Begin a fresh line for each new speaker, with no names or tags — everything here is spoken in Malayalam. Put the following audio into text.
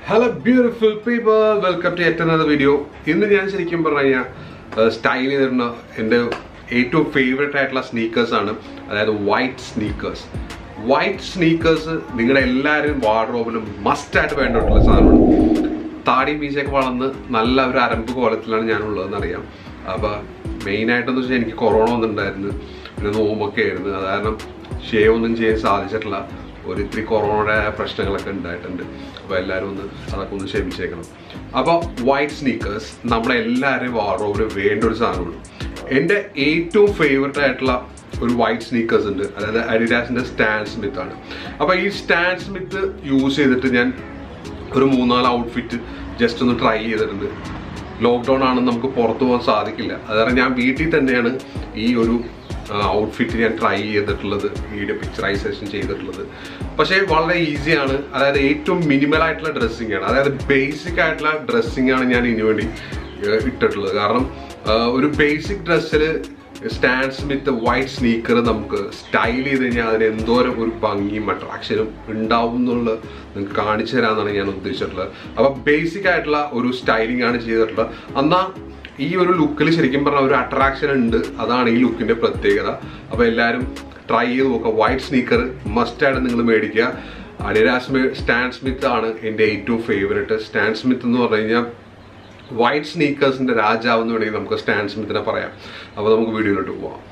hello beautiful people welcome to yet another video ഇന്ന് ഞാൻ ശരിക്കും പറഞ്ഞു കഴിഞ്ഞാൽ സ്റ്റൈൽ ചെയ്തിരുന്ന എൻ്റെ ഏറ്റവും ഫേവറേറ്റ് ആയിട്ടുള്ള സ്നീക്കേഴ്സ് ആണ് അതായത് വൈറ്റ് സ്നീക്കേഴ്സ് വൈറ്റ് സ്നീക്കേഴ്സ് നിങ്ങളുടെ എല്ലാവരും വാർഡ്രോബിലും മസ്റ്റായിട്ട് വേണ്ടിയിട്ടുള്ള സാധനമാണ് താടി മീശയൊക്കെ വളർന്ന് നല്ല ഒരു അരമ്പ് കോലത്തിലാണ് ഞാനുള്ളതെന്ന് അറിയാം അപ്പോൾ മെയിനായിട്ടെന്ന് വെച്ചാൽ എനിക്ക് കൊറോണ വന്നിട്ടുണ്ടായിരുന്നു പിന്നെ നോമ്പൊക്കെ ആയിരുന്നു അത് കാരണം ഷേവ് ഒന്നും ചെയ്യാൻ സാധിച്ചിട്ടില്ല ഒരു ഇത്തിരി കൊറോണയുടെ പ്രശ്നങ്ങളൊക്കെ ഉണ്ടായിട്ടുണ്ട് അപ്പോൾ എല്ലാവരും ഒന്ന് അതൊക്കെ ഒന്ന് ക്ഷമിച്ചേക്കണം അപ്പോൾ വൈറ്റ് സ്നീക്കേഴ്സ് നമ്മളെല്ലാവരെയും വാർഡ്രോബിൽ വേണ്ട ഒരു സാധനമാണ് എൻ്റെ ഏറ്റവും ഫേവററ്റ് ആയിട്ടുള്ള ഒരു വൈറ്റ് സ്നീക്കേഴ്സ് ഉണ്ട് അതായത് അഡിഡാസിൻ്റെ സ്റ്റാൻഡ് സ്മിത്ത് ആണ് അപ്പോൾ ഈ സ്റ്റാൻഡ് സ്മിത്ത് യൂസ് ചെയ്തിട്ട് ഞാൻ ഒരു മൂന്നാല് ഔട്ട്ഫിറ്റ് ജസ്റ്റ് ഒന്ന് ട്രൈ ചെയ്തിട്ടുണ്ട് ലോക്ക്ഡൗൺ ആണെന്ന് നമുക്ക് പുറത്തു പോകാൻ സാധിക്കില്ല അതുകാരണം ഞാൻ വീട്ടിൽ തന്നെയാണ് ഈ ഒരു ഔട്ട്ഫിറ്റ് ഞാൻ ട്രൈ ചെയ്തിട്ടുള്ളത് വീഡിയോ പിക്ചറൈസേഷൻ ചെയ്തിട്ടുള്ളത് പക്ഷേ വളരെ ഈസിയാണ് അതായത് ഏറ്റവും മിനിമൽ ആയിട്ടുള്ള ഡ്രസ്സിങ് ആണ് അതായത് ബേസിക് ആയിട്ടുള്ള ഡ്രസ്സിങ് ആണ് ഞാൻ ഇതിനു വേണ്ടി ഏഹ്, ഇട്ടിട്ടുള്ളത് കാരണം ആഹ്, ഒരു ബേസിക് ഡ്രസ്സിൽ സ്റ്റാൻഡ് സ്മിത്ത് വൈറ്റ് സ്നീക്കർ നമുക്ക് സ്റ്റൈൽ ചെയ്ത് കഴിഞ്ഞാൽ അതിന് എന്തോരം ഒരു ഭംഗിയും അട്രാക്ഷനും ഉണ്ടാവും എന്നുള്ളത് നിങ്ങൾക്ക് കാണിച്ചു തരാമെന്നാണ് ഞാൻ ഉദ്ദേശിച്ചിട്ടുള്ളത് അപ്പോൾ ബേസിക് ആയിട്ടുള്ള ഒരു സ്റ്റൈലിംഗ് ആണ് ചെയ്തിട്ടുള്ളത് എന്നാൽ ഈ ഒരു ലുക്കിൽ ശരിക്കും പറഞ്ഞാൽ ഒരു അട്രാക്ഷൻ ഉണ്ട് അതാണ് ഈ ലുക്കിന്റെ പ്രത്യേകത അപ്പോൾ എല്ലാവരും ട്രൈ ചെയ്ത് നോക്കുക വൈറ്റ് സ്നീക്കർ മസ്റ്റായിട്ട് നിങ്ങൾ മേടിക്കുക അഡിഡാസ് സ്റ്റാൻഡ് സ്മിത്ത് ആണ് എൻ്റെ ഏറ്റവും ഫേവറേറ്റ് സ്റ്റാൻഡ് സ്മിത്ത് എന്ന് പറഞ്ഞു കഴിഞ്ഞാൽ വൈറ്റ് സ്നീക്കേഴ്സിന്റെ രാജാവ് എന്ന് വേണമെങ്കിൽ നമുക്ക് സ്റ്റാൻഡ് സ്മിത്തിനെ പറയാം അപ്പോൾ നമുക്ക് വീഡിയോയിലോട്ട് പോവാം